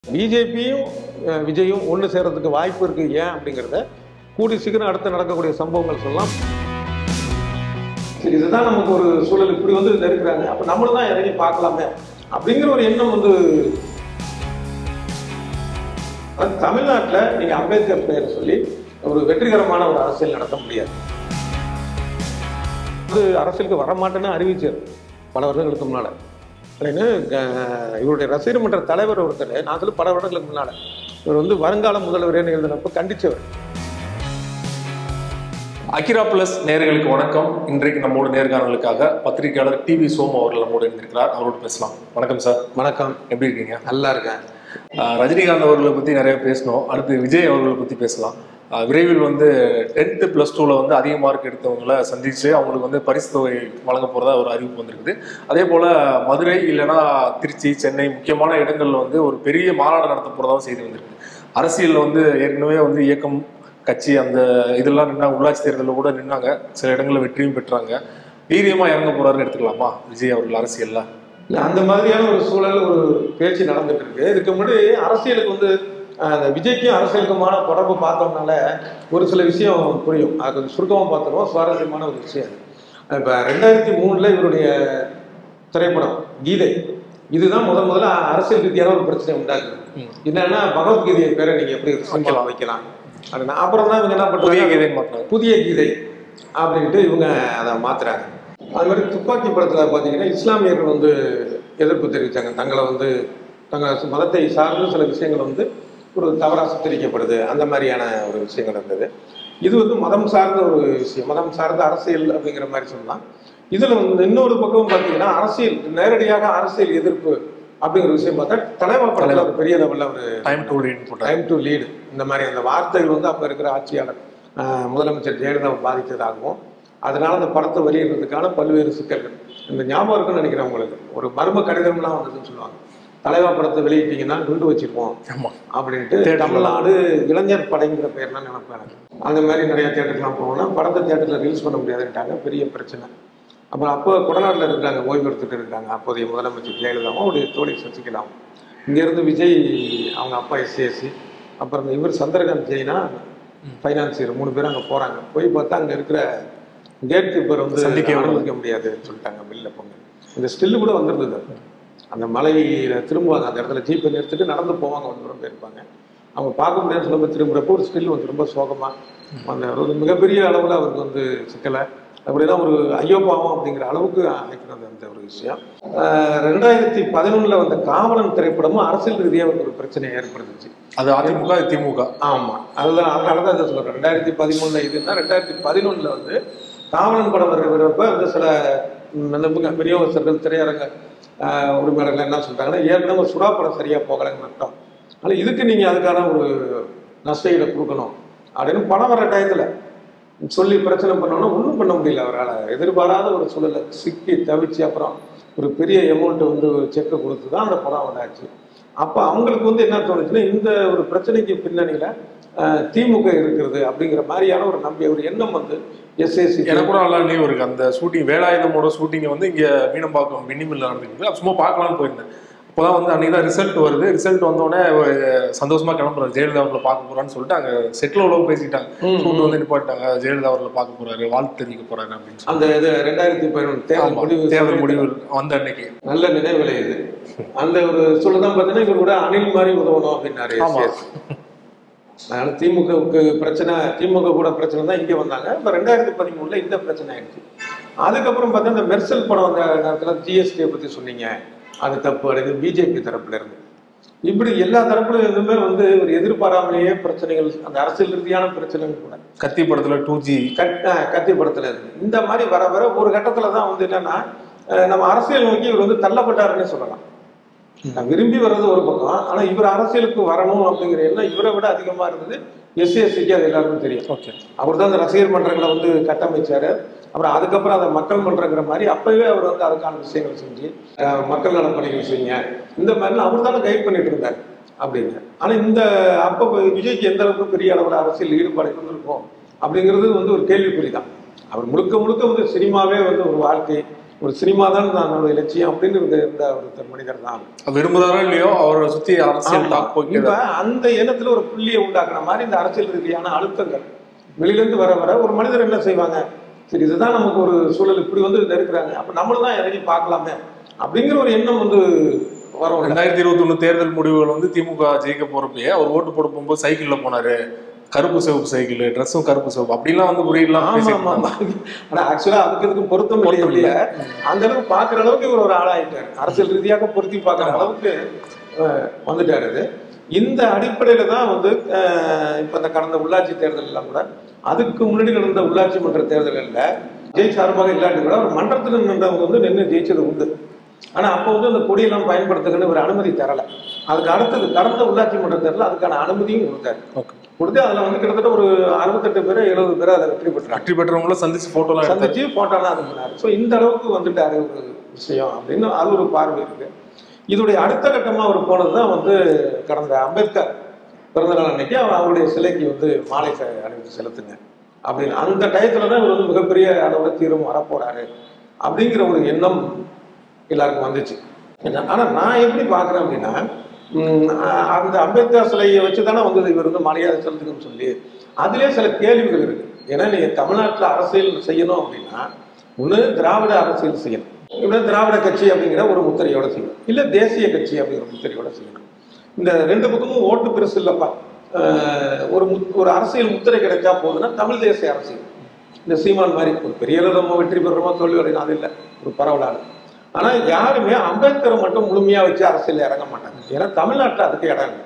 பிஜேபியும் விஜயும் ஒன்று சேர்றதுக்கு வாய்ப்பு இருக்கு ஏன் அப்படிங்கிறத கூடி சீக்கிரம் அடுத்து நடக்கக்கூடிய சம்பவங்கள் சொல்லலாம் சரி இதுதான் நமக்கு ஒரு சூழல் இப்படி வந்து நெருக்கிறாங்க அப்போ நம்மளும் தான் இறங்கி பார்க்கலாமே அப்படிங்கிற ஒரு எண்ணம் வந்து அது தமிழ்நாட்டில் நீங்கள் அம்பேத்கர் பெயரை சொல்லி ஒரு வெற்றிகரமான ஒரு அரசியல் நடத்த முடியாது அது அரசியலுக்கு வரமாட்டேன்னு அறிவிச்சார் பல வருடங்களுக்கு முன்னால அப்படின்னு அஹ், இவருடைய ரசிகர் மன்ற தலைவர் ஒருத்தர் நான் சொல்லி பல வருடங்களுக்கு முன்னால இவர் வந்து வருங்கால முதல்வரேன்னு எழுதினப்ப கண்டிச்சவர் அகிரா பிளஸ் நேர்களுக்கு வணக்கம் இன்றைக்கு நம்மோட நேர்காணலுக்காக பத்திரிகையாளர் டிவி சோமு அவர்கள் நம்மோடு இருந்திருக்கிறார் அவரோடு பேசலாம் வணக்கம் சார் வணக்கம் எப்படி இருக்கீங்க நல்லா இருக்கேன் ஆஹ் ரஜினிகாந்த் அவர்களை பத்தி நிறைய பேசணும் அடுத்து விஜய் அவர்களை பத்தி பேசலாம் ஆஹ் விரைவில் வந்து டென்த்து ப்ளஸ் டூவில் வந்து அதிக மார்க் எடுத்தவங்களை சந்திச்சு அவங்களுக்கு வந்து பரிசு தொகை வழங்க போகிறதா ஒரு அறிவிப்பு வந்திருக்குது அதே போல் மதுரை இல்லைன்னா திருச்சி சென்னை முக்கியமான இடங்களில் வந்து ஒரு பெரிய மாநாடு நடத்த போகிறதாவும் செய்தி வந்திருக்கு அரசியலில் வந்து ஏற்கனவே வந்து இயக்கம் கட்சி அந்த இதெல்லாம் நின்னாங்க உள்ளாட்சி தேர்தலில் கூட நின்னாங்க சில இடங்களில் வெற்றியும் பெற்றாங்க வீரியமாக இறங்க போகிறாருன்னு எடுத்துக்கலாமா விஜய் அவர்கள் அரசியலில் இல்ல, அந்த மாதிரியான ஒரு சூழல் ஒரு பேச்சு நடந்துட்டு இருக்கு இதுக்கு முன்னாடி அரசியலுக்கு வந்து அஹ், அந்த விஜய்க்கும் அரசியலுக்குமான தொடர்பு பார்த்தோம்னால ஒரு சில விஷயம் புரியும் அது கொஞ்சம் சுருக்கமாக பார்த்துருவோம் சுவாரஸ்யமான ஒரு விஷயம் இப்போ ரெண்டாயிரத்தி மூணில் இவருடைய திரைப்படம் கீதை இதுதான் முதல் முதல்ல அரசியல் ரீதியான ஒரு பிரச்சனை உண்டாக்குது ம். என்னன்னா பகவத்கீதையை பேரை நீங்க எப்படி சிம்பிளா வைக்கலாம் அப்படின்னா அப்புறம் தான் இவங்க என்ன புதிய பண்றாங்க கீதை மாட்டினாங்க புதிய கீதை அப்படின்ட்டு இவங்க அதை மாத்துறாங்க அது மாதிரி துப்பாக்கி படத்துல பார்த்தீங்கன்னா இஸ்லாமியர்கள் வந்து எதிர்ப்பு தெரிவித்தாங்க தங்களை வந்து தங்கள் மதத்தை சார்ந்து சில விஷயங்கள் வந்து ஒரு தவறாக சித்தரிக்கப்படுது அந்த மாதிரியான ஒரு விஷயங்கள் இருந்தது இது வந்து மதம் சார்ந்த ஒரு விஷயம் மதம் சார்ந்த அரசியல் அப்படிங்கிற மாதிரி சொல்லலாம் இதில் வந்து இன்னொரு பக்கம் பார்த்தீங்கன்னா அரசியல் நேரடியாக அரசியல் எதிர்ப்பு அப்படிங்கிற விஷயம் பார்த்தா தலைவா படத்தில் ஒரு பெரிய லெவலில் ஒரு டைம் டு லீட் போட்டாங்க டைம் டு லீடு இந்த மாதிரி அந்த வார்த்தைகள் வந்து அப்போ இருக்கிற ஆட்சியாளர் ஆஹ், முதலமைச்சர் ஜெயலலிதாவை பாதித்ததாகவும் அதனால அந்த படத்தை வெளியிடுறதுக்கான பல்வேறு சிக்கல்கள் இந்த ஞாபகம் இருக்குன்னு நினைக்கிறேன் உங்களுக்கு ஒரு மர்ம கடிதம்லாம் வந்ததுன்னு சொல்லுவாங்க தலைவா படத்தை வெளியிட்டீங்கன்னா குண்டு வச்சிருப்போம் ஆமாம் அப்படின்ட்டு Theatre. தமிழ்நாடு இளைஞர் படைங்கிற பேர் தான் நினைப்பேன் எனக்கு அந்த மாதிரி நிறைய தேட்டருக்குலாம் போனோம்னா படத்தை தேட்டரில் ரிலீஸ் பண்ண முடியாதுன்ட்டாங்க பெரிய பிரச்சனை அப்புறம் அப்போ குடநாட்டில் இருக்கிறாங்க ஓய்வு எடுத்துட்டு இருக்காங்க அப்போதைய முதலமைச்சர் ஜெயலலிதாவும் அவருடைய தோழி சசிகலாவும் இங்கேருந்து விஜய் அவங்க அப்பா எஸ்ஏசி அப்புறம் இந்த இவர் சந்திரகாந்த் ஜெயினா ஃபைனான்சியர் மூணு பேரும் அங்கே போகிறாங்க போய் பார்த்தா அங்கே இருக்கிற கேட் கீப்பர் வந்து சந்திக்க அனுமதிக்க முடியாதுன்னு சொல்லிட்டாங்க வெளில போங்க இந்த ஸ்டில்லு கூட வந்திருந்தது அந்த மலையில திரும்புவாங்க அந்த இடத்துல ஜீப்பை நிறுத்திட்டு நடந்து போவாங்க ஒரு தூரம் போயிருப்பாங்க அவங்க பார்க்க முடியாதுன்னு சொல்லும்போது திரும்புறப்போ ஒரு ஸ்டில் வந்து ரொம்ப சோகமா அந்த ஒரு மிகப்பெரிய அளவில் அவருக்கு வந்து சிக்கலை அப்படிதான் ஒரு ஐயோ பாவம் அப்படிங்கிற அளவுக்கு ஆக்கினது அந்த ஒரு விஷயம் ஆஹ் ரெண்டாயிரத்தி பதினொன்றில் வந்த காவலன் திரைப்படமும் அரசியல் ரீதியாக அவருக்கு ஒரு பிரச்சனையை ஏற்படுத்துச்சு அது அதிமுக இது திமுக ஆமா அதுதான் அதனால தான் இதை சொல்றேன் ரெண்டாயிரத்தி பதிமூணுல இதுன்னா ரெண்டாயிரத்தி பதினொன்னுல வந்து காவலன் படம் வருகிறப்ப வந்து சில ம், அந்த மிக விநியோகஸ்தர்கள் திரையரங்க ஆஹ், உரிமையாளர்கள் என்ன சொல்றாங்கன்னா ஏற்கனவே சுறா படம் சரியா போகலைன்னு அர்த்தம் ஆனால் இதுக்கு நீங்க அதுக்கான ஒரு நஷ்டஈடை கொடுக்கணும் அப்படின்னு பணம் வர டயத்துல சொல்லி பிரச்சனை பண்ணோன்னா ஒன்றும் பண்ண முடியல அவரால் எதிர்பாராத ஒரு சூழலை சிக்கி தவிச்சு அப்புறம் ஒரு பெரிய அமௌண்ட் வந்து ஒரு செக்கை கொடுத்து தான் அந்த படம் வந்தாச்சு அப்போ அவங்களுக்கு வந்து என்ன தோணுச்சுன்னா இந்த ஒரு பிரச்சனைக்கு பின்னணியில் திமுக இருக்கிறது அப்படிங்கிற மாதிரியான ஒரு நம்பிக்கை ஒரு எண்ணம் வந்து எஸ்எஸ்சி எனக்கு கூட நல்லா நினைவு இருக்கு அந்த ஷூட்டிங் வேலாயுதமோட ஷூட்டிங் வந்து இங்க மீனம்பாக்கம் மின்னிமில்ல நடந்துருக்கு அப்ப சும்மா பார்க்கலாம்னு போயிருந்தேன் அப்போதான் வந்து அன்னைக்கு தான் ரிசல்ட் வருது ரிசல்ட் வந்தோடனே ஒரு சந்தோஷமா கிளம்புறாரு ஜெயலலிதா அவர்களை பார்க்க போறான்னு சொல்லிட்டு அங்க செட்டில் உழவு பேசிட்டாங்க ஷூட் வந்து நிப்பாட்டாங்க ஜெயலலிதா அவர்களை பார்க்க போறாரு வாழ்த்து தெரிவிக்க போறாரு அப்படின்னு சொல்லி அந்த இது ரெண்டாயிரத்தி பதினொன்று தேர்தல் ஆமா, முடிவு தேர்தல் முடிவு வந்த அன்னைக்கு நல்ல நினைவுல இது அந்த ஒரு சூழல் தான் பார்த்தீங்கன்னா இவர் கூட அணில் மாதிரி உதவணும் அப்படின்னாரு ஆமா. எஸ்எஸ் அதனால திமுகவுக்கு பிரச்சனை திமுக கூட பிரச்சனை தான் இங்கே வந்தாங்க இப்போ ரெண்டாயிரத்தி பதிமூணுல இந்த பிரச்சனை ஆயிடுச்சு அதுக்கப்புறம் பார்த்தா இந்த மெர்சல் படம் வந்த நேரத்தில் ஜிஎஸ்டியை பற்றி சொன்னீங்க அது தப்பு அல்லது பிஜேபி தரப்புல இருந்து இப்படி எல்லா தரப்புல இருந்துமே வந்து ஒரு எதிர்பாராமலேயே பிரச்சனைகள் அந்த அரசியல் ரீதியான பிரச்சனைகள் கூட கத்தி படத்துல டூ ஜி கட் அஹ் கத்தி படத்துல இருக்கு இந்த மாதிரி வர வர ஒரு கட்டத்துல தான் வந்து என்னன்னா அஹ் நம்ம அரசியல் நோக்கி இவர் வந்து தள்ளப்பட்டாருன்னே சொல்லலாம் நான் விரும்பி வர்றது ஒரு பக்கம் ஆனா இவர் அரசியலுக்கு வரணும் அப்படிங்கிற எண்ணம் இவரை விட அதிகமா இருந்தது எஸ்சிஎஸ்சிக்கு அது எல்லாருக்கும் தெரியும் ஓகே அவர் தான் அந்த ரசிகர் மன்றங்களை வந்து கட்டமைச்சாரு அப்புறம் அதுக்கப்புறம் அதை மக்கள் மன்றங்கிற மாதிரி அப்பவே அவர் வந்து அதுக்கான விஷயங்கள் செஞ்சு அஹ், மக்கள் நல பணிகள் செய்யுங்க இந்த மாதிரிலாம் அவர் தானே கைட் பண்ணிட்டு இருந்தார் அப்படின்னு ஆனா இந்த அப்போ விஜய்க்கு எந்த அளவுக்கு பெரிய அளவில் அரசியல் ஈடுபாடு இருந்திருக்கும் அப்படிங்கிறது வந்து ஒரு கேள்விக்குறி தான் அவர் முழுக்க முழுக்க வந்து சினிமாவே வந்து ஒரு வாழ்க்கை ஒரு சினிமா தான் நம்மளுடைய லட்சியம் அப்படின்னு இருந்த இருந்த ஒரு மனிதர் தான் விரும்புறாரோ இல்லையோ அவரை சுத்தி அரசியல் ஆமா. டாக் போய்க்கு இப்ப அந்த எண்ணத்துல ஒரு புள்ளியை உண்டாக்குன மாதிரி இந்த அரசியல் ரீதியான அழுத்தங்கள் வெளியிலிருந்து வர வர ஒரு மனிதர் என்ன செய்வாங்க சரி இதுதான் நமக்கு ஒரு சூழல் இப்படி வந்து நெருக்குறாங்க அப்ப நம்மளும் தான் இறங்கி பார்க்கலாமே அப்படிங்கிற ஒரு எண்ணம் வந்து வரும் ரெண்டாயிரத்தி இருபத்தி ஒண்ணு தேர்தல் முடிவுகள் வந்து திமுக ஜெயிக்க போறப்பயே அவர் ஓட்டு போட போகும்போது சைக்கிள்ல போனாரு கருப்பு சிவப்பு சைக்கிள் ட்ரெஸ்ஸும் கருப்பு சிவப்பு அப்படிலாம் வந்து குறியெல்லாம் ஆமா ஆமா ஆமா ஆனா ஆக்சுவலா அதுக்கு இதுக்கு பொருத்தம் இல்லையே பொருத்தம் இல்ல. ஒழிய, அந்த அளவுக்கு பாக்குற அளவுக்கு இவர் ஒரு ஆளாயிட்டார் அரசியல் ரீதியாக பொருத்தி பார்க்குற ஆமா. அளவுக்கு அஹ், வந்துட்டாரு இது. இந்த அடிப்படையில தான் வந்து அஹ், இப்ப இந்த கடந்த உள்ளாட்சி தேர்தல் எல்லாம் கூட அதுக்கு முன்னாடி நடந்த உள்ளாட்சி மன்ற தேர்தல்கள்ல ஜெய் சார்பாக இல்லாட்டி கூட ஒரு மன்றத்தில் நின்றவங்க வந்து நின்று ஜெயிச்சது உண்டு ஆனா அப்போ வந்து அந்த கொடியெல்லாம் பயன்படுத்துங்கன்னு ஒரு அனுமதி தரல அதுக்கு அடுத்தது கடந்த உள்ளாட்சி மன்ற தேர்தல் அதுக்கான அனுமதியும் கொடுத்தாரு Okay. கொடுத்து அதுல வந்து கிட்டத்தட்ட ஒரு அறுபத்தெட்டு பேர் எழுபது பேர் அதை வெற்றி பெற்றாங்க வெற்றி பெற்றவங்கள சந்திச்சு போட்டோலாம் எடுத்தாரு சந்திச்சு போட்டோலாம் அனுப்பினார் ஸோ இந்த அளவுக்கு வந்துட்டாரு ஒரு விஷயம் அப்படின்னு அது ஒரு பார்வை இருக்கு இதோடைய அடுத்த கட்டமா அவர் போனது தான் வந்து கடந்த அம்பேத்கர் பிறந்தநாள் அன்னைக்கு அவர் அவருடைய சிலைக்கு வந்து மாலை ச- அணிவித்து செலுத்துங்க அப்படின்னு அந்த டயத்துல தான் இவர் வந்து மிகப்பெரிய அளவுல தீர்வு வரப்போறாரு அப்படிங்கிற ஒரு எண்ணம் எல்லாருக்கும் வந்துச்சு என்ன- ஆனா நான் எப்படி பார்க்குறேன் அப்படின்னா உம், அ- அந்த அம்பேத்கர் சிலையை வச்சு தானே வந்தது இவர் வந்து மரியாதை செலுத்துக்கணும்னு சொல்லி அதுலயே சில கேள்விகள் இருக்கு ஏன்னா நீங்க தமிழ்நாட்டுல அரசியல் செய்யணும் அப்படின்னா ஒண்ணு திராவிட அரசியல் செய்யணும் இல்லை திராவிட கட்சி அப்படிங்கிற ஒரு முத்திரையோட செய்யணும் இல்ல தேசிய கட்சி அப்படிங்கிற முத்திரையோட செய்யணும் இந்த ரெண்டு பக்கமும் ஓட்டு பெருசு இல்லப்பா அஹ், ஒரு முத்- ஒரு அரசியல் முத்திரை கிடைச்சா போதுன்னா தமிழ் தேசிய அரசியல் இந்த சீமான் மாதிரி ஒரு பெரிய அளவு நம்ம வெற்றி பெறுறோமா தோல்வி அடையணும் அது இல்லை ஒரு பரவலான ஆனா யாருமே அம்பேத்கரை மட்டும் முழுமையா வச்சு அரசியல் இறங்க மாட்டாங்க ஏன்னா தமிழ்நாட்டுல அதுக்கு இடம் இல்லை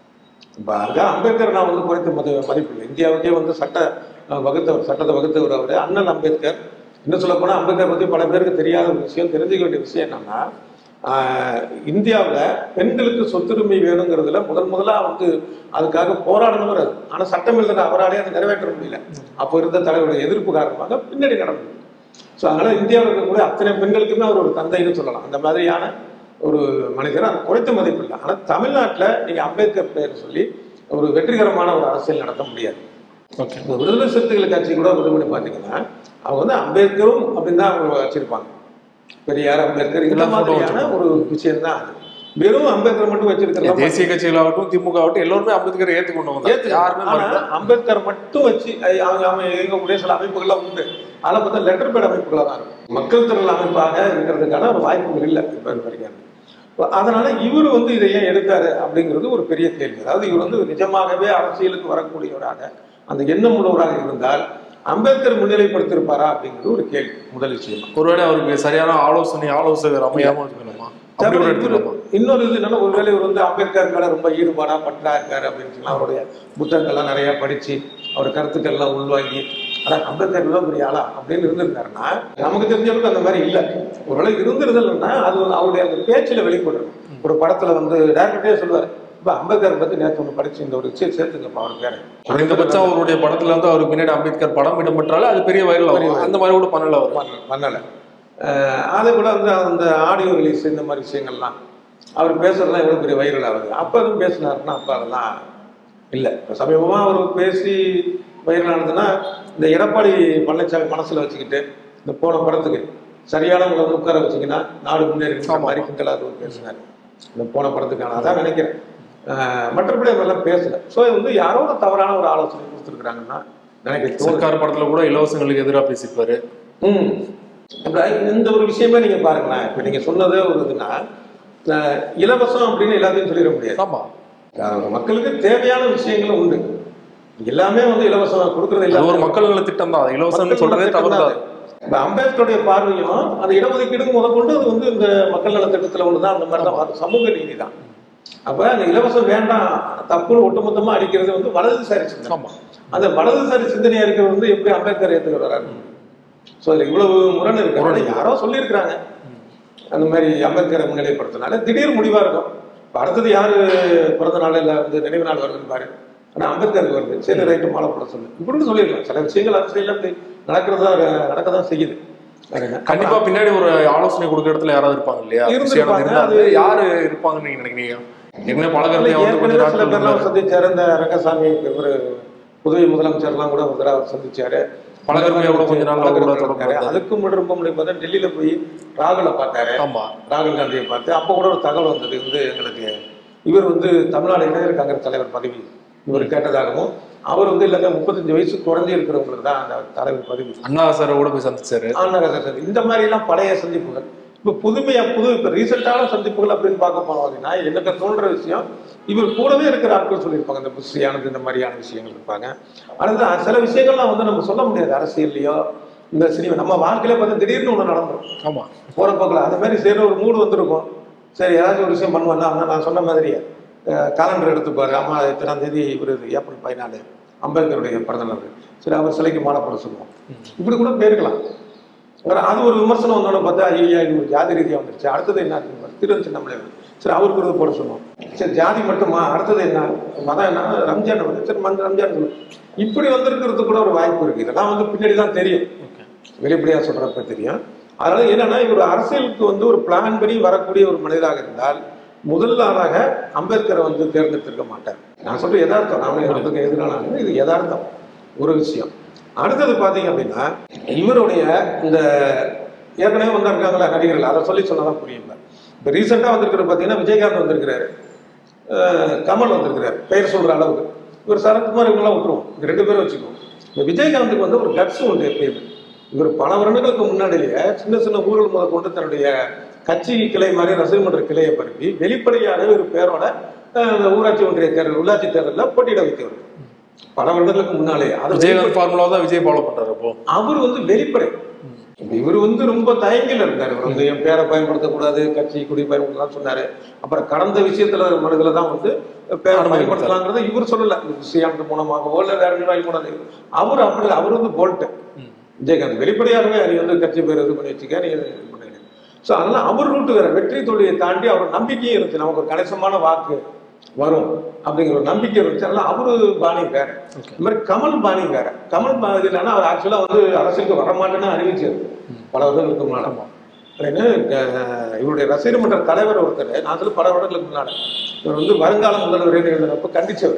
இப்போ அதுக்காக அம்பேத்கர் நான் வந்து குறைத்து மதி மதிப்பில்லை இந்தியாவுக்கே வந்து சட்ட அஹ், வகுத்தவர் சட்டத்தை வகுத்தவர் அவர் அண்ணன் அம்பேத்கர் இன்னும் சொல்ல போனால் அம்பேத்கர் பற்றி பல பேருக்கு தெரியாத ஒரு விஷயம் தெரிஞ்சுக்க வேண்டிய விஷயம் என்னன்னா இந்தியாவில் பெண்களுக்கு சொத்துரிமை வேணுங்கிறதுல முதன் முதலா வந்து அதுக்காக போராடணும் அது ஆனால் சட்டம் எழுதின அவராலே அதை நிறைவேற்ற முடியல அப்போ இருந்த தலைவருடைய எதிர்ப்பு காரணமாக பின்னாடி நடந்தது ஸோ அதனால இந்தியாவில் இருக்கக்கூடிய அத்தனை பெண்களுக்குமே அவர் ஒரு தந்தைன்னு சொல்லலாம் அந்த மாதிரியான ஒரு மனிதர் அது குறைத்த மதிப்பு இல்லை ஆனால் தமிழ்நாட்டில் நீங்கள் அம்பேத்கர் பெயர் சொல்லி ஒரு வெற்றிகரமான ஒரு அரசியல் நடத்த முடியாது ஓகே இப்போ விடுதலை சிறுத்தைகள் கட்சி கூட இது பண்ணி பார்த்தீங்கன்னா அவங்க வந்து அம்பேத்கரும் அப்படின்னு தான் அவங்க வச்சிருப்பாங்க பெரியார் அம்பேத்கர் இந்த எல்லா photo மாதிரியான ஒரு விஷயம் தான் அது வெறும் அம்பேத்கர் மட்டும் வச்சிருக்கலாம் தேசிய கட்சிகளாகட்டும் திமுக ஆகட்டும் எல்லாருமே அம்பேத்கரை ஏத்துக்கொண்டு வந்தாங்க யாருமே ஆனா, மறுக்கல. அம்பேத்கர் மட்டும் வச்சு ஐ- அவங்க அவங்க இயங்கக்கூடிய சில அமைப்புகள்லாம் உண்டு அதில் பார்த்தா லெட்டர் பேட் அமைப்புகளாக தான் இருக்கும் மக்கள் திரள் அமைப்பாக இருக்கிறதுக்கான ஒரு வாய்ப்புகள் இல்லை இப்போ இது வரைக்கும் இப்ப அதனால இவர் வந்து இதை ஏன் எடுத்தாரு அப்படிங்கிறது ஒரு பெரிய கேள்வி அதாவது இவர் வந்து நிஜமாகவே அரசியலுக்கு வரக்கூடியவராக அந்த எண்ணம் உள்ளவராக இருந்தால் அம்பேத்கர் முன்னிலைப்படுத்திருப்பாரா அப்படிங்கிறது ஒரு கேள்வி முதல் விஷயம் ஒருவேளை அவருக்கு சரியான ஆலோசனை ஆலோசகர் அமையாம இருக்கணுமா அப்படி கூட எடுத்துக்கலாமா இன்னொரு இது என்னன்னா ஒருவேளை இவர் வந்து அம்பேத்கர் மேல ரொம்ப ஈடுபாடா பற்றா இருக்காரு அப்படின்னு சொல்லி அவருடைய புத்தகங்கள்லாம் நிறைய படிச்சு அவர் கருத்துக்கள்லாம் உள்வாங்கி அதான் அம்பேத்கர் இவ்வளவு பெரிய ஆளா அப்படின்னு இருந்திருந்தாருன்னா நமக்கு தெரிஞ்சவருக்கு அந்த மாதிரி இல்லை ஒருவேளை இருந்திருந்ததுன்னா அது வந்து அவருடைய அந்த பேச்சுல வெளிப்படும் ஒரு படத்துல வந்து டேரக்டரே சொல்லுவாரு இப்ப அம்பேத்கர் பத்தி நேற்று ஒன்று படிச்சு இந்த ஒரு விஷயம் சேர்த்துங்கப்பா அவர் பேரை குறைந்தபட்சம் அவருடைய படத்துல வந்து அவருக்கு பின்னாடி அம்பேத்கர் படம் இடம்பெற்றாலே அது பெரிய வைரல் ஆகும் அந்த மாதிரி கூட பண்ணல அவர் பண்ண- பண்ணல அஹ் அதை கூட வந்து அந்த ஆடியோ ரிலீஸ் இந்த மாதிரி விஷயங்கள்லாம் அவர் பேசுறதுலாம் எவ்வளவு பெரிய வைரல் ஆகுது அப்ப எதுவும் பேசினாருன்னா அப்ப அதெல்லாம் இல்லை இப்போ சமீபமா அவர் பேசி வைரல் ஆனதுன்னா இந்த எடப்பாடி பழனிசாமி மனசுல வச்சுக்கிட்டு இந்த போன படத்துக்கு சரியானவங்களை வந்து உட்கார வச்சீங்கன்னா நாடு முன்னேறி ஆமா. மாதிரி கிண்டலாக அவர் பேசினார் இந்த போன படத்துக்கான அதான் நினைக்கிறேன் அஹ் மற்றபடி அவரெல்லாம் பேசல ஸோ இது வந்து யாரோ ஒரு தவறான ஒரு ஆலோசனை கொடுத்துருக்குறாங்கன்னா நினைக்க தோணுது சர்க்கார் படத்துல கூட இலவசங்களுக்கு எதிராக பேசிப்பாரு ம் இப்ப இந்த ஒரு விஷயமே நீங்க பாருங்களேன் இப்ப நீங்க சொன்னதே ஒரு இதுனா அஹ், இலவசம் அப்படின்னு எல்லாத்தையும் சொல்லிட முடியாது ஆமா அஹ், மக்களுக்கு தேவையான விஷயங்களும் உண்டு எல்லாமே வந்து இலவசம் கொடுக்கறது அது ஒரு இல்லாம மக்கள் நல திட்டம் தான் இலவசம்னு சொல்றதே தவறு தான் இப்ப அம்பேத்கருடைய பார்வையும் அந்த இடஒதுக்கீடு முதற்கொண்டு அது வந்து இந்த மக்கள் நல திட்டத்துல ஒண்ணுதான் அந்த மாதிரி தான் பார்க்கும். சமூக நீதி தான் அப்ப அந்த இலவசம் வேண்டாம் தப்புன்னு ஒட்டுமொத்தமா அடிக்கிறது வந்து வலதுசாரி சிந்தனை ஆமா அந்த வலதுசாரி சிந்தனையா இருக்கிறது வந்து எப்படி அம்பேத்கர் ஏத்துக்கிறாரு ஸோ இதுல இவ்வளவு முரண் இருக்கு ஆனா யாரோ சொல்லியிருக்கிறாங்க அந்த மாதிரி அம்பேத்கரை முன்னிலைப்படுத்தினால திடீர் முடிவா இருக்கும் இப்ப அடுத்தது யாரு பிறந்த நாள் இல்ல வந்து நினைவு நாள் வருதுன்னு பாரு ஆனா அம்பேத்கருக்கு வருது சரி ரைட்டு மாலை போட சொல்லு இப்படின்னு சொல்லிடலாம் சில விஷயங்கள் அரசியல் அப்படி நடக்கிறதா நடக்கதான் செய்யுது வேற என்ன? கண்டிப்பா பின்னாடி ஒரு ஆலோசனை கொடுக்குற இடத்துல யாராவது இருப்பாங்க இல்லையா இருந்திருப்பாங்க. விஷயம் இருந்தா அது அது- யாரு இருப்பாங்கன்னு நீங்க நினைக்கிறீங்க ஏற்கனவே இல்ல, பழகிறதே வந்து ஏற்கனவே கொஞ்சம் சில பேர்லாம் நாட்கள் சந்திச்சாரு இந்த ரங்கசாமி இவரு புதுவை முதலமைச்சர்லாம் கூட ஒரு தடவை அவர் சந்திச்சாரு பழக்கருமையா கூட கொஞ்ச நாள் அவர் கூட தொடர்பு இருக்காரு. வந்தாரு. அதுக்கு முன்னாடி ரொம்ப முன்னாடி பார்த்தா டெல்லியில போய் ராகுலை பார்த்தாரு ஆமா ராகுல் காந்தியை பார்த்து அப்போ கூட ஒரு தகவல் வந்தது வந்து எங்களுக்கு இவர் வந்து தமிழ்நாடு இளைஞர் காங்கிரஸ் தலைவர் பதவி இவர் கேட்டதாகவும் அவர் வந்து இல்லைங்க முப்பத்தஞ்சு வயசு குறைஞ்சி இருக்கிறவங்களுக்கு தான் அந்த தலைவர் பதவி அண்ணா சாரை கூட போய் சந்திச்சாரு ஆனகசன் இந்த மாதிரி எல்லாம் பழைய சந்திப்புகள் இப்போ புதுமையா புது இப்போ ரீசெண்டான சந்திப்புகள் அப்படின்னு பார்க்க போனோம் அப்படின்னா எனக்கு தோன்ற விஷயம் இவர் கூடவே இருக்கிற ஆட்கள் சொல்லியிருப்பாங்க இந்த புஸ்ரியானது இந்த மாதிரியான விஷயங்கள் இருப்பாங்க அடுத்து சில விஷயங்கள்லாம் வந்து நம்ம சொல்ல முடியாது அரசியல்லையோ இந்த சினிமா நம்ம வாழ்க்கையில பார்த்தா திடீர்னு ஒன்று நடந்துரும் ஆமா போற போக்கில் அந்த மாதிரி செய்யற ஒரு மூடு வந்திருக்கும் சரி ஏதாச்சும் ஒரு விஷயம் பண்ணுவேன்னா நான் சொன்ன மாதிரியே காலண்டர் எடுத்துப்பாரு அம்மா இத்தனாம் தேதி இவர் ஏப்ரல் பதினாலு அம்பேத்கருடைய பிறந்தநாள் சரி அவர் சிலைக்கு மாலை போட சொல்லுவோம் இப்படி கூட போயிருக்கலாம் வேற அது ஒரு விமர்சனம் வந்தோன்னு பார்த்தா ஐயா இது ஒரு ஜாதி ரீதியாக வந்துருச்சு அடுத்தது என்ன ஆச்சுன்னு திரு சின்னமலை சரி அவருக்கு ஒரு போட சொல்லுவோம் சரி ஜாதி மட்டுமா அடுத்தது என்ன மதம் என்ன ரம்ஜான் வந்து சரி மந்த ரம்ஜான் சொல்லுவோம் இப்படி வந்திருக்கிறது கூட ஒரு வாய்ப்பு இருக்கு இதெல்லாம் வந்து பின்னாடி தான் தெரியும் ஓகே வெளிப்படையா சொல்றப்ப தெரியும் அதனால என்னன்னா இவர் அரசியலுக்கு வந்து ஒரு பிளான் பண்ணி வரக்கூடிய ஒரு மனிதராக இருந்தால் முதல் ஆளாக அம்பேத்கரை வந்து தேர்ந்தெடுத்திருக்க மாட்டார் நான் சொல்ற யதார்த்தம் நான் அம்பேத்கர் எதிரான இது யதார்த்தம் ஒரு விஷயம் அடுத்தது பாத்தீங்க அப்படின்னா இவருடைய இந்த ஏற்கனவே வந்திருக்காங்களா நடிகர்கள் அதை சொல்லி சொன்னதான் புரியும் இப்போ ரீசெண்டாக வந்திருக்கிற பார்த்தீங்கன்னா விஜயகாந்த் வந்திருக்கிறாரு அஹ் கமல் வந்திருக்கிறார் பெயர் சொல்ற அளவுக்கு இவர் சரத்குமார் இவங்கெல்லாம் விட்டுருவோம் இந்த ரெண்டு பேரும் வச்சுக்குவோம் இந்த விஜயகாந்துக்கு வந்து ஒரு கட்ஸ் உண்டு எப்பயுமே இவர் பல வருடங்களுக்கு முன்னாடியே சின்ன சின்ன ஊர்கள் முதல் கொண்டு தன்னுடைய கட்சி கிளை மாதிரி ரசிகர் மன்ற கிளையை பரப்பி வெளிப்படையாக ஒரு பேரோட அஹ், இந்த ஊராட்சி ஒன்றிய தேர்தல் உள்ளாட்சி தேர்தலில் போட்டியிட வைத்தவர் பல வருடங்களுக்கு முன்னாலே அது விஜயகாந்த் ஃபார்முலா தான் விஜய் ஃபாலோ பண்றாரு இப்போ அவர் வந்து வெளிப்படை இப்ப இவர் வந்து ரொம்ப தயங்கில இருந்தார் இவர் வந்து என் பேரை பயன்படுத்தக்கூடாது கட்சி குடி பயன்படுத்தலாம் சொன்னாரு அப்புறம் கடந்த விஷயத்துல மனதுல தான் வந்து பேரை அனுமதி பயன்படுத்தலாங்கிறத இவர் சொல்லல இந்த விஷயம் மூலமாகவோ இல்ல வேற நிர்வாகி மூலம் அவர் அப்படி இல்ல, அவர் வந்து போல்ட்டு விஜயகாந்த் வெளிப்படையாகவே நீ வந்து கட்சி பேர் இது பண்ணி வச்சுக்க நீ இது பண்ணுங்க ஸோ அதனால அவர் ரூட்டு வேற வெற்றி தோல்வியை தாண்டி அவர் நம்பிக்கையும் இருந்துச்சு நமக்கு ஒரு கணிசமான வாக்கு வரும் அப்படிங்கிற ஒரு நம்பிக்கை இருந்துச்சு அதனால அவரு பாணி வேற இந்த மாதிரி கமல் பாணி வேற கமல் பாணி இல்லைன்னா அவர் ஆக்சுவலா வந்து அரசியலுக்கு வரமாட்டேன்னு அறிவிச்சாரு பல வருடங்களுக்கு முன்னாடி அப்படின்னு அஹ், இவருடைய ரசிகர் மன்ற தலைவர் ஒருத்தர் நான் சொல்ல பல வருடங்களுக்கு முன்னாடி இவர் வந்து வருங்கால முதல்வர் எழுதினப்ப கண்டிச்சவர்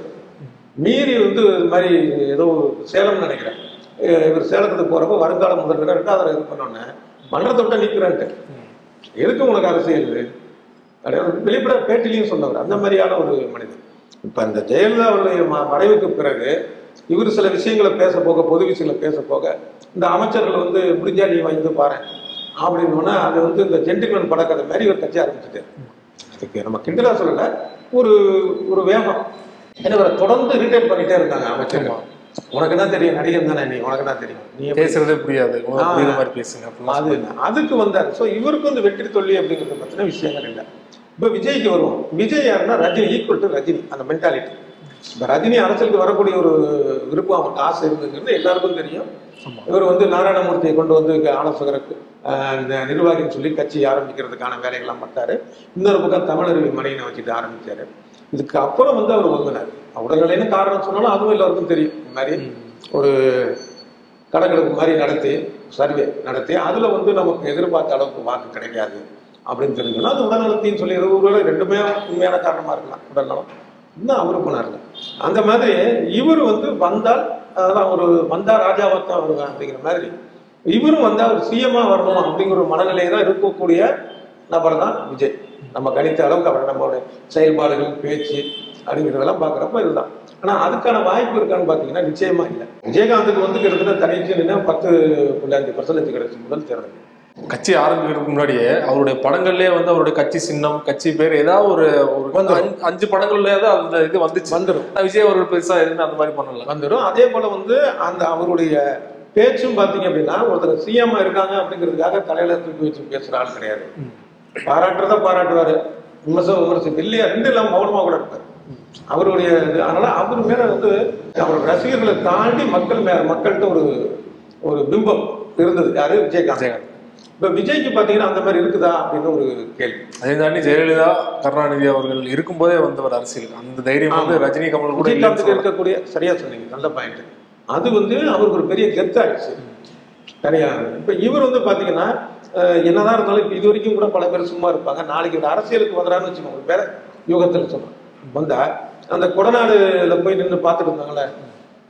மீறி வந்து இது மாதிரி ஏதோ சேலம்னு நினைக்கிறேன் அஹ் இவர் சேலத்துக்கு போறப்ப வருங்கால முதல்வர் ரெண்டாவது இது பண்ணோன்னே மன்றத்தை விட்டு நிற்கிறேன்ட்டு எதுக்கு உனக்கு அரசியல் அப்படின்னு வெளிப்பட பேட்டிலையும் சொன்னவர் அந்த மாதிரியான ஒரு மனிதர் இப்ப இந்த ஜெயலலிதா அவருடைய ம- மறைவுக்கு பிறகு இவர் சில விஷயங்களை பேச போக பொது விஷயங்களை பேச போக இந்த அமைச்சர்கள் வந்து முடிஞ்சா நீ வந்து பாரு அப்படின்னோன்னா அது வந்து இந்த ஜென்டில்மேன் படக்கதை மாதிரி ஒரு கட்சி ஆரம்பிச்சுட்டாரு அதுக்கு நம்ம கிண்டலா சொல்லல ஒரு ஒரு வேகம் ஏன்னா இவரை தொடர்ந்து இரிட்டேட் பண்ணிட்டே இருந்தாங்க அமைச்சர்கள் உனக்கு என்ன தெரியும் நடிகன் தானே நீ உனக்கு என்ன தெரியும் நீ எப்படி பேசுறதே புரியாது உங்களுக்கு ஆ. புரியுற மாதிரி பேசுங்க அப்படிலாம் அது அதுக்கு வந்தார் ஸோ இவருக்கு வந்து வெற்றி தோல்வி அப்படிங்கிறத பற்றின விஷயங்கள் இல்லை இப்போ விஜய்க்கு வருவோம் விஜய் யாருன்னா ரஜினி ஈக்குவல் டு ரஜினி அந்த மென்டாலிட்டி இப்போ ரஜினி அரசியலுக்கு வரக்கூடிய ஒரு விருப்பம் அவருக்கு ஆசை இருந்ததுங்கிறது எல்லாருக்கும் தெரியும் ஆமா. இவர் வந்து நாராயணமூர்த்தியை கொண்டு வந்து இங்க ஆலோசகருக்கு ஆஹ், இந்த நிர்வாகின்னு சொல்லி கட்சி ஆரம்பிக்கிறதுக்கான வேலைகள்லாம் பண்ணாரு இன்னொரு பக்கம் தமிழருவி மணியனை வச்சுட்டு ஆரம்பிச்சாரு இதுக்கு அப்புறம் வந்து அவர் ஒதுங்கினார் உடல்நிலைன்னு காரணம் சொன்னாலும் அதுவும் எல்லாருக்கும் தெரியும் இந்த மாதிரி ஒரு கணக்கெடுப்பு மாதிரி நடத்தி சர்வே நடத்தி அதுல வந்து நமக்கு எதிர்பார்த்த அளவுக்கு வாக்கு கிடைக்காது அப்படின்னு தெரிஞ்சுன்னா அது உடல்நலத்தையும் சொல்லி ஒருவேளை ரெண்டுமே உண்மையான காரணமா இருக்கலாம் உடல்நலம் இன்னும் அவரு போனார்ல அந்த மாதிரி இவர் வந்து வந்தால் அதான் ஒரு வந்தா ராஜாவாத்தான் வருவேன் அப்படிங்கிற மாதிரி இவரும் வந்தா ஒரு சிஎம்மா வரணும் அப்படிங்கிற ஒரு மனநிலை தான் இருக்கக்கூடிய நபர் தான் விஜய் நம்ம கணித்த அளவுக்கு அவர் நம்மளுடைய செயல்பாடுகள் பேச்சு அப்படிங்கிறதெல்லாம் பார்க்குறப்ப இதுதான் ஆனா அதுக்கான வாய்ப்பு இருக்கான்னு பார்த்தீங்கன்னா நிச்சயமா இல்லை விஜயகாந்துக்கு வந்து கிட்டத்தட்ட தனிச்சு நின்று பத்து புள்ளி அஞ்சு பர்சன்டேஜ் கிடைச்சு முதல் தேர்தல் கட்சி ஆரம்பிக்கிறதுக்கு முன்னாடியே அவருடைய படங்கள்லயே வந்து அவருடைய கட்சி சின்னம் கட்சி பேர் ஏதாவது ஒரு ஒரு வந்துரும். அஞ்சு- அஞ்சு படங்கள்லயாவது அந்த இது வந்துச்சு வந்துடும் ஆனா விஜய் அவர்கள் பெருசா எதுவுமே அந்த மாதிரி பண்ணல வந்துடும் அதே போல வந்து அந்த அவருடைய பேச்சும் பார்த்தீங்க அப்படின்னா ஒருத்தர் சிஎம் இருக்காங்க அப்படிங்கிறதுக்காக தலையில தூக்கி வச்சு பேசுற ஆள் கிடையாது பாராட்டுறத பாராட்டுவாரு விமர்சனம் விமர்சனம் இல்லையா ரெண்டு இல்லாம மௌனமா கூட இருப்பாரு அவருடைய இது அதனால அவர் மேல வந்து அவர் ரசிகர்களை தாண்டி மக்கள் மே மக்கள்கிட்ட ஒரு ஒரு பிம்பம் இருந்தது யாரு விஜயகாந்த் விஜயகாந்த். இப்ப விஜய்க்கு பாத்தீங்கன்னா அந்த மாதிரி இருக்குதா அப்படின்னு ஒரு கேள்வி அதே தாண்டி ஜெயலலிதா கருணாநிதி அவர்கள் இருக்கும்போதே வந்தவர் அரசியல் அந்த தைரியம் வந்து ரஜினி கமல் கூட இல்லைன்னு விஜயகாந்துக்கு சொல்லலாம். இருக்கக்கூடிய சரியா சொன்னீங்க நல்ல பாயிண்ட் அது வந்து அவருக்கு ஒரு பெரிய கெத்தாயிடுச்சு சரியா இப்ப இவர் வந்து பாத்தீங்கன்னா அஹ், என்னதான் இருந்தாலும் இப்ப இது வரைக்கும் கூட பல பேர் சும்மா இருப்பாங்க நாளைக்கு ஒரு அரசியலுக்கு வந்துறான்னு வச்சுக்கோங்க ஒரு வேற யுகத்தில் சொல்றேன் வந்தா அந்த கொடநாடுல போய் நின்று பார்த்துட்டு இருந்தாங்களே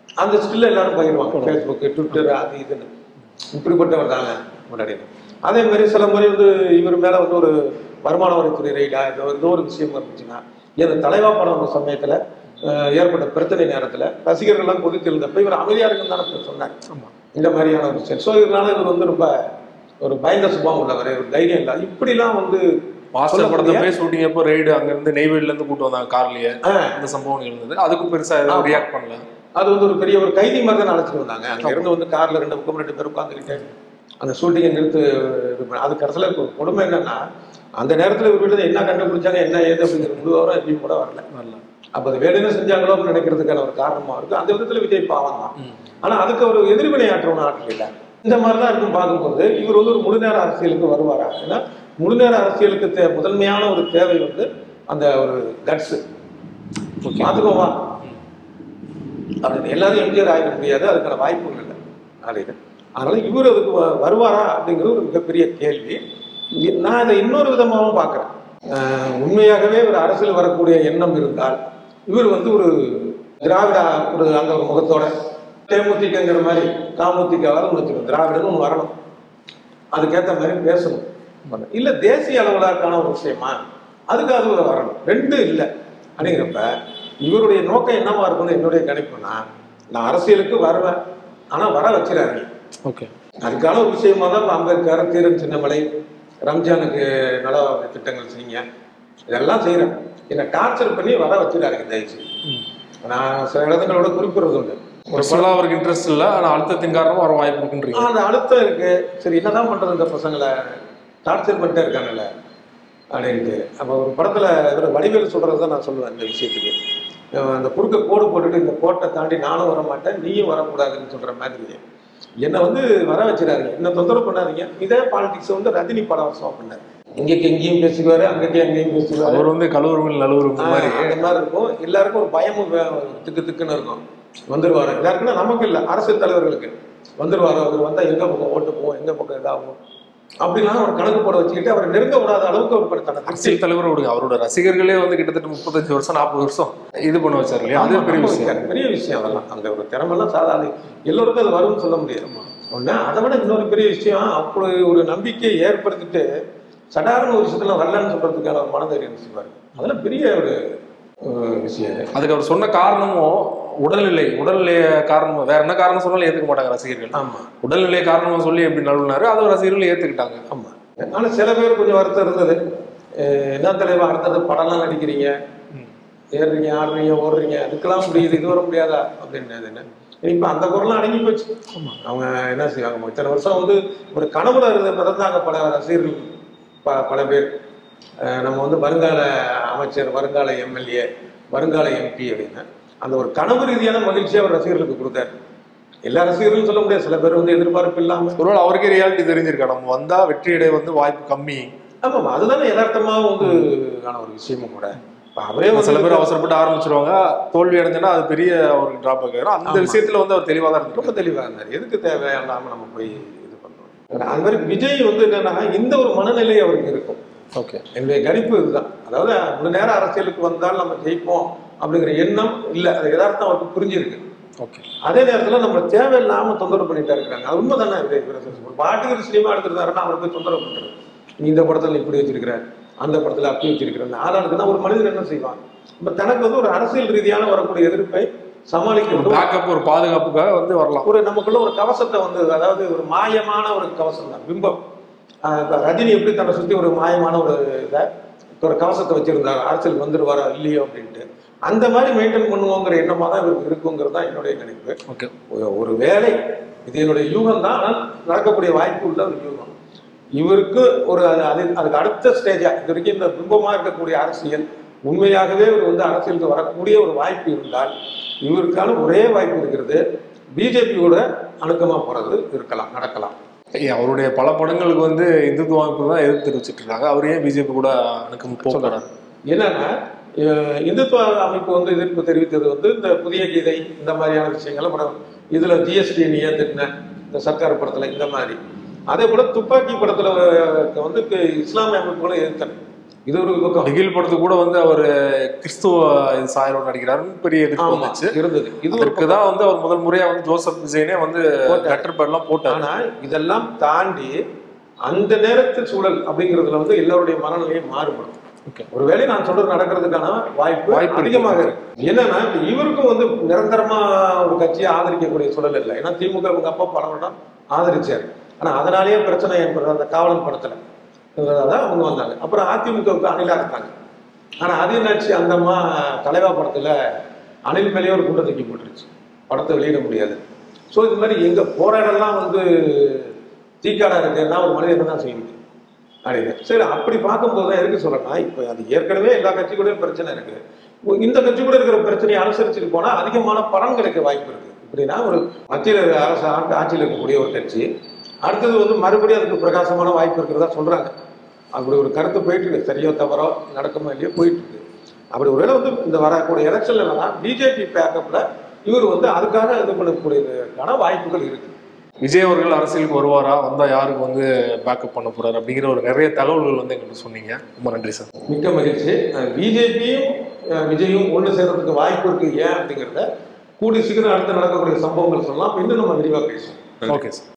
அந்த ஸ்டில்ல எல்லாரும் பகிர்வாங்க ஃபேஸ்புக் ட்விட்டர் அது இதுன்னு இப்படிப்பட்டவர் தாங்க முன்னாடி அதே மாதிரி சில முறை வந்து இவர் மேல வந்து ஒரு வருமான வரித்துறை ரைடா ஏதோ ஏதோ ஒரு விஷயம் இருந்துச்சுன்னா இந்த தலைவா படம் வந்த சமயத்துல அஹ், ஏற்பட்ட பிரச்சனை நேரத்துல ரசிகர்கள்லாம் கொதித்து இருந்தப்ப இவர் அமைதியா இருக்குன்னு தானே சொன்னார் ஆமா இந்த மாதிரியான ஒரு விஷயம் ஸோ இதனால இவர் வந்து ரொம்ப ஒரு பயந்த சுபாவம் உள்ளவர் ஒரு தைரியம் இல்லை இப்படிலாம் வந்து மாஸ்டர் படத்தை சொல்லக்கூடிய- போய் ஷூட்டிங் அப்போ ரைடு அங்க இருந்து நெய்வேலில இருந்து கூட்டு வந்தாங்க கார்லயே ஆஹ், அந்த சம்பவம் இருந்தது அதுக்கும் பெருசா எதுவும் ஆமா. ரியாக்ட் பண்ணல அது வந்து ஒரு பெரிய ஒரு கைதி மாதிரி தான் அழைச்சிட்டு வந்தாங்க அங்க இருந்து வந்து கார்ல ரெண்டு பக்கம் ரெண்டு பேர் உட்காந்துக்கிட்டு அந்த ஷூட்டிங்கை நிறுத்து இது பண்ண- அது கடைசியில் இப்போ கொடுமை என்னன்னா அந்த நேரத்துல இவர் வீட்டுல என்ன கண்டுபிடிச்சாங்க என்ன ஏது அப்படிங்கிற முழு விவரம் எதுவும் கூட வரல நல்லா அப்ப அது வேணும்னு செஞ்சாங்களோ அப்படின்னு நினைக்கிறதுக்கான ஒரு காரணமா இருக்கு அந்த விதத்துல விஜய் பாவம் தான் ம். ஆனா அதுக்கு ஒரு எதிர்வினை ஆற்றவன ஆற்றல் இல்லை இந்த மாதிரி தான் இருக்கும் பார்க்கும்போது இவர் வந்து ஒரு முழுநேர அரசியலுக்கு வருவாரா ஏன்னா முழுநேர அரசியலுக்கு தே முதன்மையான ஒரு தேவை வந்து அந்த ஒரு கட்ஸ் ஓகே பார்த்துக்கோவா அது எல்லாரும் எம்ஜிஆர் ஆகிட முடியாது அதுக்கான வாய்ப்புகள் இல்லை அப்படின்னு அதனால இவர் அதுக்கு வ- வருவாரா அப்படிங்கிறது ஒரு மிகப்பெரிய கேள்வி இ- நான் இதை இன்னொரு விதமாகவும் பார்க்குறேன் உண்மையாகவே ஒரு அரசியல் வரக்கூடிய எண்ணம் இருந்தால் இவர் வந்து ஒரு திராவிட ஒரு அந்த ஒரு முகத்தோட தேமுதிகங்கிற மாதிரி காமுதிக வரணும் வச்சுக்கோங்க திராவிடன்னு ஒன்று வரணும் அதுக்கேற்ற மாதிரி பேசணும் இல்ல தேசிய அளவிலான ஒரு விஷயமா அதுக்கு அது ஒரு வரணும் ரெண்டும் இல்லை அப்படிங்கிறப்ப இவருடைய நோக்கம் என்னவா இருக்கும்னு என்னுடைய கணிப்புனா நான் அரசியலுக்கு வருவேன் ஆனா வர வச்சிடாரு ஓகே அதுக்கான ஒரு விஷயமா தான் இப்ப அம்பேத்கர் தீரன் சின்னமலை ரம்ஜானுக்கு நல திட்டங்கள் செய்யுங்க இதெல்லாம் செய்யறேன் என்னை டார்ச்சர் பண்ணி வர வச்சிடாருங்க தயவுசெய்து நான் சில இடங்களோட குறிப்பிடுறது உண்டு ஒரு பர்சனலா அவருக்கு இன்ட்ரெஸ்ட் இல்ல ஆனா அழுத்தத்தின் காரணமா வர வாய்ப்பு இருக்குன்றீங்க அந்த அழுத்தம் இருக்கு சரி என்னதான் பண்றது இந்த பசங்களை டார்ச்சர் பண்ணிட்டே இருக்காங்கல்ல அப்படின்ட்டு அப்போ ஒரு படத்துல இவர் வடிவேல் சொல்றது தான் நான் சொல்லுவேன் இந்த விஷயத்துக்கு அஹ் அந்த குறுக்க கோடு போட்டுட்டு இந்த கோட்டை தாண்டி நானும் வர மாட்டேன் நீயும் வரக்கூடாதுன்னு சொல்ற மாதிரி என்னை வந்து வர வச்சிடாதீங்க என்ன தொந்தரவு பண்ணாதீங்க இதே பாலிடிக்ஸ் வந்து ரஜினி பல வருஷமா பண்ணாரு இங்கேக்கு எங்கேயும் பேசுவாரு அங்கேக்கு எங்கேயும் பேசுவாரு அவர் வந்து கலவரங்கள் நலுவரங்கள் மாதிரி ஆஹ் அந்த மாதிரி இருக்கும் எல்லாருக்கும் ஒரு பயமும் வே- திக்கு திக்குன்னு இருக்கும் வந்துருவாரு எல்லாருக்குன்னா நமக்கு இல்லை அரசியல் தலைவர்களுக்கு வந்துருவாரு அவர் வந்தா எங்க பக்கம் ஓட்டு போவோம் எங்க பக்கம் இதாகும் அப்படிலாம் ஒரு கணக்கு போட வச்சுக்கிட்டு அவரை நெருங்க விடாத அளவுக்கு அவர் தன்னை திருப்தி- அரசியல் தலைவர் விடுங்க அவரோட ரசிகர்களே வந்து கிட்டத்தட்ட முப்பத்தஞ்சு வருஷம் நாற்பது வருஷம் இது பண்ண வச்சாரு இல்லையா அது ஆமா, பெரிய ஆமா, விஷயம் பெரிய விஷயம் அதெல்லாம் அந்த ஒரு திறமெல்லாம் சாதாரண எல்லோருக்கும் அது வரும்னு சொல்ல முடியாது ஒண்ணு அதை விட இன்னொரு பெரிய விஷயம் அப்படி ஒரு நம்பிக்கையை ஏற்படுத்திட்டு சடாரண ஒரு விஷயத்துல வரலன்னு சொல்றதுக்கான ஒரு மனதைரியம் செய்வார் அதெல்லாம் பெரிய ஒரு அஹ், விஷயம் இது. அதுக்கு அவர் சொன்ன காரணமும் உடல்நிலை உடல்நிலைய காரணம் வேற என்ன காரணம் சொன்னாலும் ஏத்துக்க மாட்டாங்க ரசிகர்கள் ஆமா உடல்நிலை காரணமா சொல்லி எப்படி நழுவினாரு அதை ரசிகர்கள் ஏத்துக்கிட்டாங்க ஆமா ஆனா சில பேர் கொஞ்சம் வருத்தம் இருந்தது அஹ் என்ன தலைவா அடுத்தது படம்லாம் நடிக்கிறீங்க ம். ஏறுறீங்க ஆடுறீங்க ஓடுறீங்க அதுக்கெல்லாம் முடியுது இது வர முடியாதா அப்படின்னு என்ன இப்ப அந்த குரலாம் அடங்கி போச்சு அவங்க என்ன செய்வாங்க இத்தனை வருஷம் வந்து ஒரு கனவுல இருந்த பிறந்தாங்க பல ரசிகர்கள் ப பல பேர் அஹ் நம்ம வந்து வருங்கால அமைச்சர் வருங்கால எம்எல்ஏ வருங்கால எம்பி அப்படின்னு அந்த ஒரு கனவு ரீதியான மகிழ்ச்சியை அவர் ரசிகர்களுக்கு கொடுத்தாரு எல்லா ரசிகர்களும் சொல்ல முடியாது சில பேர் வந்து எதிர்பார்ப்பு இல்லாம ஒருவேளை அவருக்கே ரியாலிட்டி தெரிஞ்சிருக்கா நம்ம வந்தா வெற்றி அடைய வந்து வாய்ப்பு கம்மி ஆமாம் அதுதானே யதார்த்தமா வந்து ஆன ஒரு விஷயமும் கூட இப்ப அவரே வந்து சில பேர் அவசரப்பட்டு ஆரம்பிச்சிருவாங்க தோல்வி அடைஞ்சனா அது பெரிய அவருக்கு டிராபேக் ஆயிரும் அந்த ஆமா. விஷயத்துல வந்து அவர் தெளிவா தான் இருந்திருக்காரு ரொம்ப தெளிவா இருந்தார் எதுக்கு தேவையில்லாம நம்ம போய் இது பண்றோம் அது மாதிரி விஜய் வந்து என்னன்னா இந்த ஒரு மனநிலை அவருக்கு இருக்கும் ஓகே என்னுடைய கணிப்பு இதுதான் அதாவது முழு நேர அரசியலுக்கு வந்தால் நம்ம ஜெயிப்போம் அப்படிங்கிற எண்ணம் இல்லை அது யதார்த்தம் அவருக்கு புரிஞ்சிருக்கு ஓகே அதே நேரத்துல நம்ம தேவையில்லாம தொந்தரவு பண்ணிட்டே இருக்காங்க அது உண்மை தானே விஜய் பிரதர்ஸ் ஒரு பாட்டுக்கு ஒரு சினிமா எடுத்துருந்தாருன்னா அவர் போய் தொந்தரவு பண்றது நீ இந்த படத்துல நீ இப்படி வச்சிருக்கிற அந்த படத்துல அப்படி வச்சிருக்கிற ஆளாளுக்குன்னா ஒரு மனிதன் என்ன செய்வான் இப்ப தனக்கு வந்து ஒரு அரசியல் ரீதியான வரக்கூடிய எதிர்ப்பை சமாளிக்கிறது பேக்கப் ஒரு பாதுகாப்புக்காக வந்து வரலாம் ஒரு நமக்குள்ள ஒரு கவசத்தை வந்து அதாவது ஒரு மாயமான ஒரு கவசம் தான் பிம்பம் ஆஹ் இப்ப ரஜினி எப்படி தன்னை சுத்தி ஒரு மாயமான ஒரு இதை ஒரு கவசத்தை வச்சிருந்தாரு அரசியல் வந்துருவாரா இல்லையோ அப்படின்ட்டு அந்த மாதிரி மெயின்டைன் பண்ணுவோங்கிற எண்ணமா தான் இவருக்கு இருக்குங்கிறது தான் என்னுடைய கணிப்பு ஓகே ஒரு- ஒரு வேலை இது என்னுடைய யூகம் தான் ஆனால் நடக்கக்கூடிய வாய்ப்பு உள்ள ஒரு யூகம் இவருக்கு ஒரு அது- அது அதுக்கு அடுத்த ஸ்டேஜா இது வரைக்கும் இந்த பிம்பமா இருக்கக்கூடிய அரசியல் உண்மையாகவே இவர் வந்து அரசியலுக்கு வரக்கூடிய ஒரு வாய்ப்பு இருந்தால் இவருக்கான ஒரே வாய்ப்பு இருக்கிறது பிஜேபியோட அணுக்கமா போறது இருக்கலாம் நடக்கலாம் ஏய், அவருடைய பல படங்களுக்கு வந்து இந்துத்துவ அமைப்பு தான் எதிர்த்து தெரிவிச்சிட்டு இருக்காங்க அவர் ஏன் பிஜேபி கூட அணுக்கம் போகிறாரு என்னன்னா அஹ் இந்துத்துவ அமைப்பு வந்து எதிர்ப்பு தெரிவித்தது வந்து இந்த புதிய கீதை இந்த மாதிரியான விஷயங்களை படம் இதுல ஜிஎஸ்டி நீ ஏத்துக்கின இந்த சர்க்கார் படத்துல இந்த மாதிரி அதே போல துப்பாக்கி படத்துல அஹ், வந்து கு- இஸ்லாமிய அமைப்புகளும் எதிர்த்தன இது ஒரு பக்கம் பிகில் படத்துக்கு கூட வந்து அவர் கிறிஸ்துவ இது சாயலோடு நடிக்கிறாருன்னு பெரிய எதிர்ப்பு ஆமா, வந்துச்சு இருந்தது இது ஒரு அதற்கு தான் வந்து அவர் முதல் முறையா வந்து ஜோசப் விஜயனே வந்து போட்டாரு. லெட்டர் பேட்லாம் போட்டார் ஆனா இதெல்லாம் தாண்டி அந்த நேரத்து சூழல் அப்படிங்கிறதுல வந்து எல்லாருடைய மனநிலையும் மாறுபடும் Okay. ஒருவேளை நான் சொல்றது நடக்கிறதுக்கான வாய்ப்பு வாய்ப்பு இருக்கு. அதிகமாக இருக்கு என்னன்னா இப்ப இவருக்கும் வந்து நிரந்தரமா ஒரு கட்சியை ஆதரிக்கக்கூடிய சூழல் இல்லை ஏன்னா திமுக அவங்க அப்பா பல வருடம் ஆதரிச்சாரு ஆனா அதனாலேயே பிரச்சனை ஏற்படுறது அந்த காவலன் படத்துல தான் அவங்க வந்தாங்க அப்புறம் அதிமுகவுக்கு அணிலா இருந்தாங்க ஆனா அது என்னாச்சு அந்த அம்மா தலைவா படத்துல அணில் மேலேயே ஒரு குண்டை தூக்கி போட்டுருச்சு படத்தை வெளியிட முடியாது ஸோ இது மாதிரி எங்க போராடலாம் வந்து தீக்காடா இருக்குன்னா ஒரு மனிதன் தான் செய்ய முடியும் அப்படின்னு சரி அப்படி பார்க்கும்போது தான் எதுக்கு சொல்றேன்னா இப்போ அது ஏற்கனவே எல்லா கட்சி கூடயும் பிரச்சனை இருக்கு இந்த கட்சி கூட இருக்கிற பிரச்சனையை அனுசரிச்சுட்டு போனா அதிகமான பலன் கிடைக்க வாய்ப்பு இருக்கு இப்படின்னா ஒரு மத்தியில் இருக்கிற அரசு ஆண்டு ஆட்சியில் இருக்கக்கூடிய ஒரு கட்சி அடுத்தது வந்து மறுபடியும் அதுக்கு பிரகாசமான வாய்ப்பு இருக்கிறதா சொல்றாங்க அப்படி ஒரு கருத்து போயிட்டு இருக்கு சரியோ தவறோ நடக்குமோ இல்லையோ போயிட்டு இருக்கு அப்படி ஒருவேளை வந்து இந்த வரக்கூடிய எலெக்ஷன்ல என்னன்னா பிஜேபி பேக்கப்ல இவர் வந்து அதுக்காக இது பண்ணக்கூடியதுக்கான வாய்ப்புகள் இருக்கு விஜய் அவர்கள் அரசியலுக்கு வருவாரா வந்தா யாருக்கு வந்து பேக்கப் பண்ண போறாரு அப்படிங்கிற ஒரு நிறைய தகவல்கள் வந்து எங்களுக்கு சொன்னீங்க ரொம்ப நன்றி சார் மிக்க மகிழ்ச்சி பிஜேபியும் விஜயும் ஒன்று சேர்றதுக்கு வாய்ப்பு இருக்கு ஏன் அப்படிங்கிறத கூடி சீக்கிரம் அடுத்து நடக்கக்கூடிய சம்பவங்கள் சொல்லலாம் இன்னும் நம்ம விரிவாக பேசுவோம் ஓகே சார்